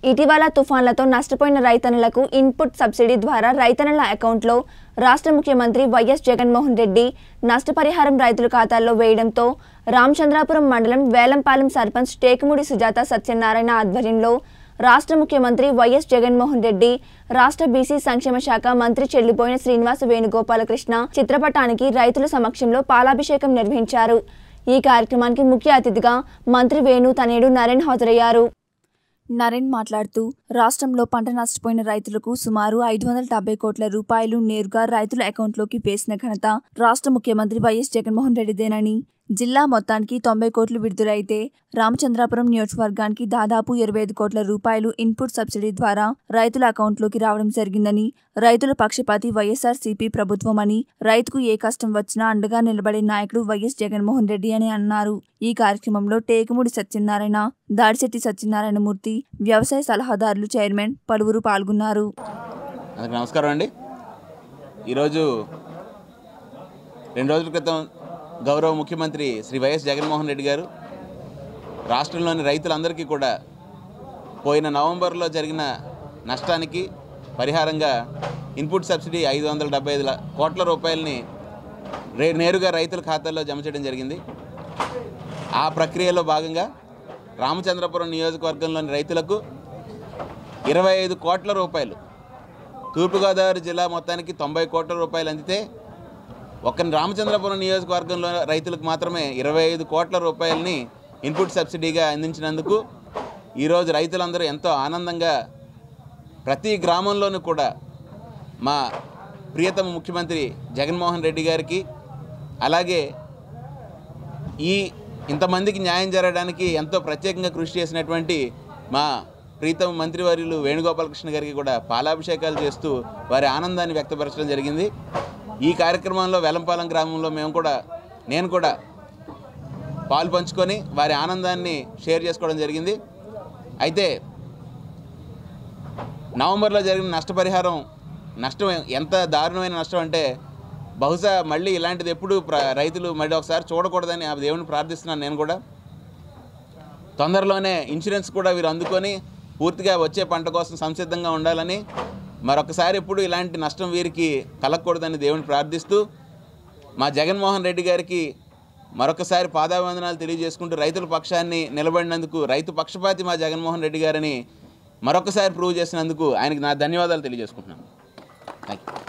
ఇటీవల తుఫాన్లతో నష్టపోయిన రైతన్నలకు ఇన్పుట్ సబ్సిడీ ద్వారా రైతన్నల అకౌంట్లో రాష్ట్ర ముఖ్యమంత్రి వైఎస్ జగన్మోహన్ రెడ్డి నష్టపరిహారం రైతుల ఖాతాల్లో వేయడంతో రామచంద్రాపురం మండలం వేలంపాలెం సర్పంచ్ టేకుముడి సుజాత సత్యనారాయణ ఆధ్వర్యంలో రాష్ట్ర ముఖ్యమంత్రి వైఎస్ జగన్మోహన్ రెడ్డి రాష్ట్ర బీసీ సంక్షేమ శాఖ మంత్రి చెల్లిపోయిన శ్రీనివాస వేణుగోపాలకృష్ణ చిత్రపటానికి రైతుల సమక్షంలో పాలాభిషేకం నిర్వహించారు ఈ కార్యక్రమానికి ముఖ్య అతిథిగా మంత్రి వేణు తనేడు నరేన్ హాజరయ్యారు నరేన్ మాట్లాడుతూ రాష్ట్రంలో పంట నష్టపోయిన రైతులకు సుమారు ఐదు వందల డెబ్బై కోట్ల రూపాయలు నేరుగా రైతుల అకౌంట్లోకి వేసిన ఘనత రాష్ట్ర ముఖ్యమంత్రి వైఎస్ జగన్మోహన్ రెడ్డిదేనని జిల్లా మొత్తానికి తొంభై కోట్లు విడుదలైతే రామచంద్రాపురం నియోజకవర్గానికి దాదాపు ఇరవై ఐదు కోట్ల రూపాయలు ఇన్పుట్ సబ్సిడీ ద్వారా రైతుల అకౌంట్లోకి రావడం జరిగిందని రైతుల పక్షపాతి వైఎస్ఆర్ సిపి ప్రభుత్వం అని రైతుకు ఏ కష్టం వచ్చినా అండగా నిలబడే నాయకుడు వైఎస్ జగన్మోహన్ రెడ్డి అని అన్నారు ఈ కార్యక్రమంలో టేకుముడి సత్యనారాయణ దాడిశెట్టి సత్యనారాయణమూర్తి వ్యవసాయ సలహాదారులు చైర్మన్ పలువురు పాల్గొన్నారు అందరికి నమస్కారం అండి ఈరోజు రెండు రోజుల క్రితం గౌరవ ముఖ్యమంత్రి శ్రీ వైఎస్ జగన్మోహన్ రెడ్డి గారు రాష్ట్రంలోని రైతులందరికీ కూడా పోయిన నవంబర్లో జరిగిన నష్టానికి పరిహారంగా ఇన్పుట్ సబ్సిడీ ఐదు వందల డెబ్బై ఐదు ల- కోట్ల రూపాయలని రే నేరుగా రైతుల ఖాతాల్లో జమ చేయడం జరిగింది ఆ ప్రక్రియలో భాగంగా రామచంద్రపురం నియోజకవర్గంలోని రైతులకు ఇరవై ఐదు కోట్ల రూపాయలు తూర్పుగోదావరి జిల్లా మొత్తానికి తొంభై కోట్ల రూపాయలు అందితే ఒక్క రామచంద్రపురం నియోజకవర్గంలో రైతులకు మాత్రమే ఇరవై ఐదు కోట్ల రూపాయలని ఇన్పుట్ సబ్సిడీగా అందించినందుకు ఈరోజు రైతులందరూ ఎంతో ఆనందంగా ప్రతి గ్రామంలోనూ కూడా మా ప్రియతమ ముఖ్యమంత్రి జగన్మోహన్ రెడ్డి గారికి అలాగే ఈ ఇంతమందికి న్యాయం జరగడానికి ఎంతో ప్రత్యేకంగా కృషి చేసినటువంటి మా ప్రీతమ మంత్రివర్యులు వేణుగోపాలకృష్ణ గారికి కూడా పాలాభిషేకాలు చేస్తూ వారి ఆనందాన్ని వ్యక్తపరచడం జరిగింది ఈ కార్యక్రమంలో వెలంపాలెం గ్రామంలో మేము కూడా నేను కూడా పాలు పంచుకొని వారి ఆనందాన్ని షేర్ చేసుకోవడం జరిగింది అయితే నవంబర్లో జరిగిన నష్టపరిహారం నష్టం ఎంత దారుణమైన నష్టం అంటే బహుశా మళ్ళీ ఇలాంటిది ఎప్పుడు ప్ర రైతులు మళ్ళీ ఒకసారి చూడకూడదని ఆ దేవుని ప్రార్థిస్తున్నాను నేను కూడా తొందరలోనే ఇన్సూరెన్స్ కూడా వీరు అందుకొని పూర్తిగా వచ్చే పంట కోసం సంసిద్ధంగా ఉండాలని మరొకసారి ఎప్పుడు ఇలాంటి నష్టం వీరికి కలగకూడదని దేవుని ప్రార్థిస్తూ మా జగన్మోహన్ రెడ్డి గారికి మరొకసారి పాదావందనాలు తెలియజేసుకుంటూ రైతుల పక్షాన్ని నిలబడినందుకు రైతు పక్షపాతి మా జగన్మోహన్ రెడ్డి గారని మరొకసారి ప్రూవ్ చేసినందుకు ఆయనకి నా ధన్యవాదాలు తెలియజేసుకుంటున్నాను థ్యాంక్ యూ